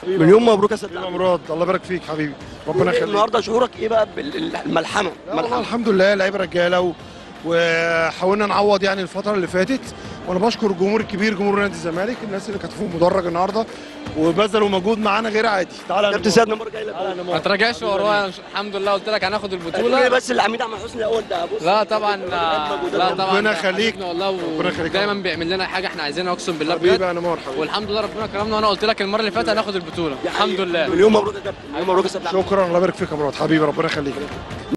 مليون مبروك يا سيد يا مراد الله يبارك فيك حبيبي ربنا يخليك النهارده شعورك ايه بقى بالملحمه لا والله الحمد لله لعيبه رجاله و... وحاولنا نعوض يعني الفتره اللي فاتت وانا بشكر الجمهور الكبير جمهور نادي الزمالك الناس اللي كانت في المدرج النهارده وبذلوا مجهود معانا غير عادي تعالى يا كابتن نمار. سيد نمر جاي لك تعالى يا ما نمار. تراجعش ورايا الحمد لله قلت لك هناخد تقول لي البطوله بس العميد احمد حسني الاول ده بص لا طبعا لا طبعا ربنا ده يخليك. حبيبنا والله ربنا يخليك. دايما بيعمل لنا حاجه احنا عايزينها اقسم بالله حبيبي بجد يا نمار حبيبي والحمد لله ربنا كرمنا وانا قلت لك المره اللي فاتت هناخد البطوله الحمد لله مليون مبروك يا كابتن مليون مبروك يا سيد شكرا الله يبارك فيك يا مراد حبيبي ربنا يخليك